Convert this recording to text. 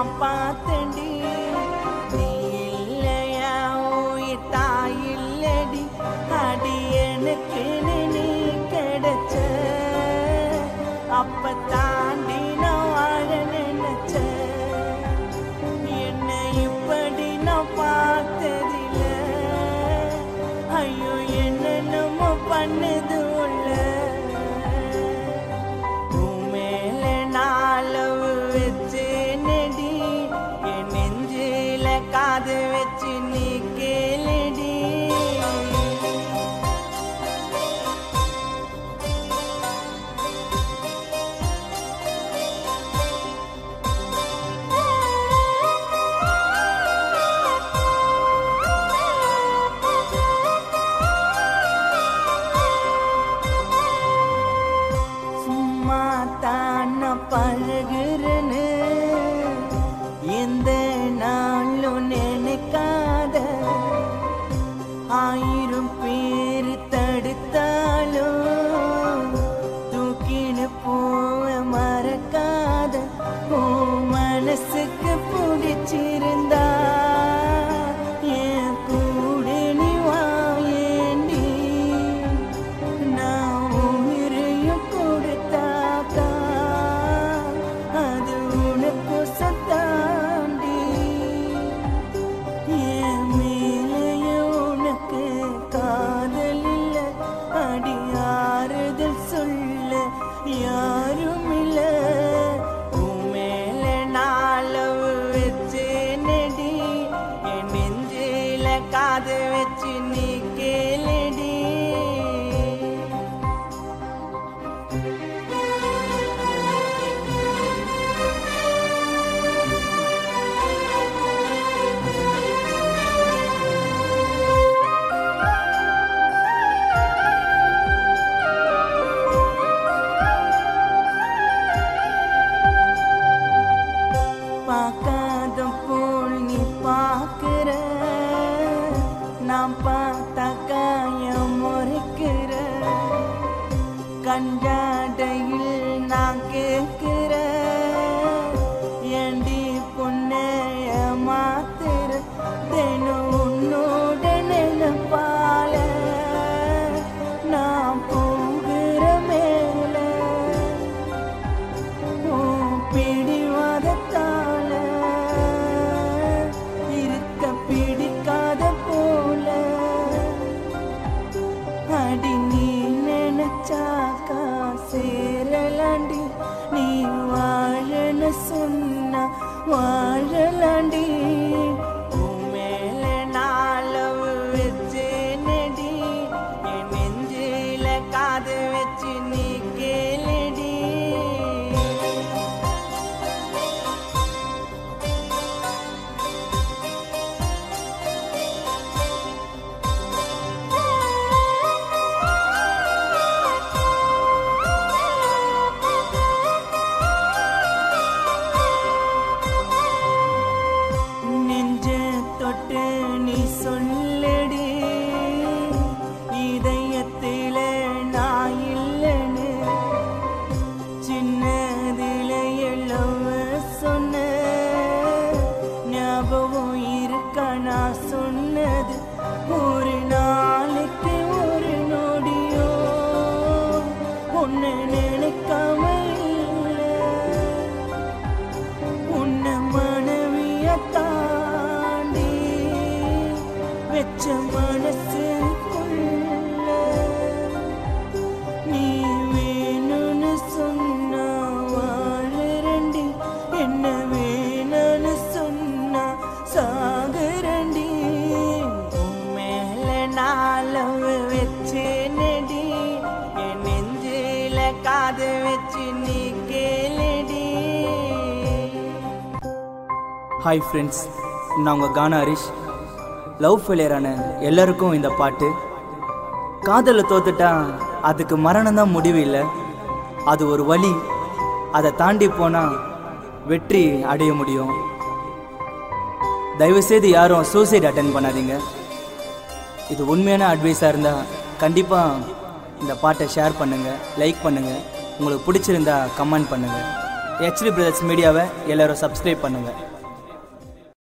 நான் பார்த்தேன்டி நீ இல்லையா உயிர் தாயில்லடி அடி எனக்கு நீ கிடைச்ச அப்ப தாண்டி நான் வாழ நினைச்சேன் என்னை இப்படி நான் பார்த்ததில்ல ஐயோ என்னென்னமோ பண்ணுது உள்ள உன் மேல நாளவு வச்சு நெடி என் நெஞ்சில காது வச்சு நீ கேளடி சும்மா தான பழகுறன்னு எந்த நாளும் நினைக்காத ஆயிரம் பேர் தடுத்தாலும் தூக்கின்னு போவ மறக்காத உன் மனசுக்கு பிடிச்சிருந்தா என் கூட நீ வாயேண்டி நான் உயிரையும் கொடுத்தாக்கா அது உனக்கு சத்தாண்டி என் மேலேய உனக்கு காதல் இல்ல அடி ஆறுதல் சொல்ல யாரும் இல்ல உன் மேல நாளவு வச்சு நெடி என் நெஞ்சில காது வச்சு நீ கேளடி பார்க்காத போல் நீ பார்க்கிற நான் பார்த்த காயம் முறைக்கிற கண்டாடையில் நான் கேட்கிற ஏண்டி பொண்ணைய மாத்திர தினம் உன்னோட நினைப்பால நான் போகிற மேல உன் பிடிவாதத்தால இருக்க பிடிக்காத போல அடி நீ நினைச்சாக்கா சேரலாண்டி நீ வாழன்னு சொன்னா வாழலாண்டி உன் மேல நாளவு வச்சு நெடி என் நெஞ்சில காது வச்சு நீ கேளடி நெஞ்ச தொட்டு நீ சொல்லடி இதயத்தில நான் இல்லைன்னு சின்னதில எல்லவ சொன்ன ஞாபகம் இருக்க நான் சொன்னது ஒரு நாளைக்கு ஒரு நொடியோ உன்னை நினைக்காம இல்லை உன்னை மனைவிய தாண்டி வெச்ச மனசுக்குள்ள நீ வேணும்னு சொன்னா வாழறண்டி என்ன வேணும்னு சொன்னா சாகுறண்டி உன் மேல நாளவு வச்சு நெடி என் நெஞ்சில காது வச்சு நீ கேளடி ஹாய் ஃப்ரெண்ட்ஸ் நான் உங்கள் கானா ஹரிஷ் லவ் ஃபெயிலியரான எல்லாருக்கும் இந்த பாட்டு காதலில் தோத்துட்டா அதுக்கு மரணம் தான் முடிவு இல்லை அது ஒரு வழி அதை தாண்டி போனால் வெற்றி அடைய முடியும் தயவுசெய்து யாரும் சூசைட் அட்டன் பண்ணாதீங்க இது உண்மையான அட்வைஸாக இருந்தால் கண்டிப்பாக இந்த பாட்டை ஷேர் பண்ணுங்கள் லைக் பண்ணுங்கள் உங்களுக்கு பிடிச்சிருந்தா கமெண்ட் பண்ணுங்கள் ஹெச்டி பிரதர்ஸ் மீடியாவை எல்லோரும் சப்ஸ்கிரைப் பண்ணுங்கள்